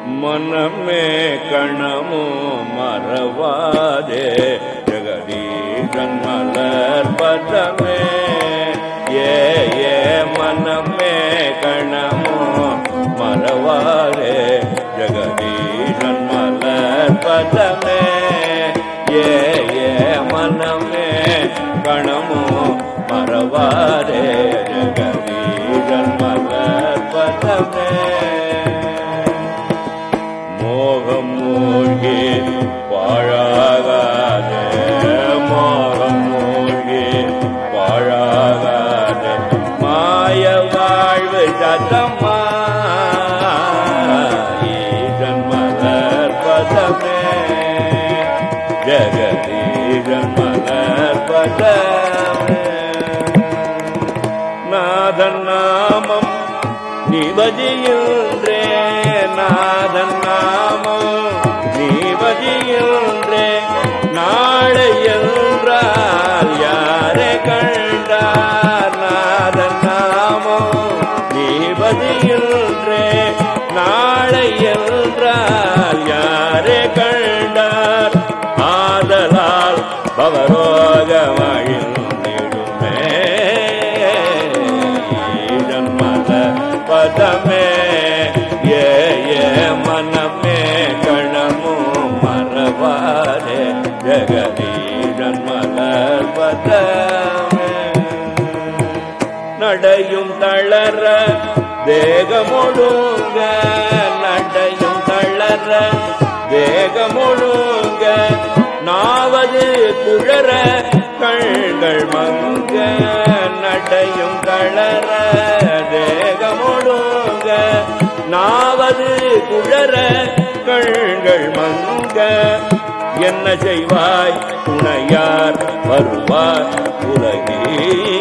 மனமே கணமோ மறவாதே ஜெகதீசன் மலர் பதமே ஏ ஏ மனமே கணமோ மறவாதே ஜெகதீசன் மலர் பதமே ஏ ஏ மனமே கணமோ மறவாதே ஜெகதீசன் மலர் பதமே மோகம் மூழ்கி பாழாகாதே மோகம் மூழ்கி பாழாகாதே மாய வாழ்வு சதமா ஈசன் மலர் பதமே ஜெகதீசன் மலர் பதமே நாதன் நாமம் நிபதியின்றே நாதன் நாமம் நிபதியின்றே நாளை என்றால் யாரை கண்டார் நாதன் நாமம் நிபதியின்றே நாளை என்றால் யாரை கண்டார் ஆதலால் பவரோகமழிந்திடுமே ஜன்மத பதமே ஏ ஏ மனமே கணமோ மறவாரே ஜெகதீ ஜன்மத பதமே நடையும் தளர தேகமொழுங்க நடையும் தளர தேகமொழுங்க நாவது குழற கண்கள் மங்க நடையும் தளர தேகமொழுங்க நாவது குழற கண்கள் மங்க என்ன செய்வாய் துணையார் வருவார் உலகே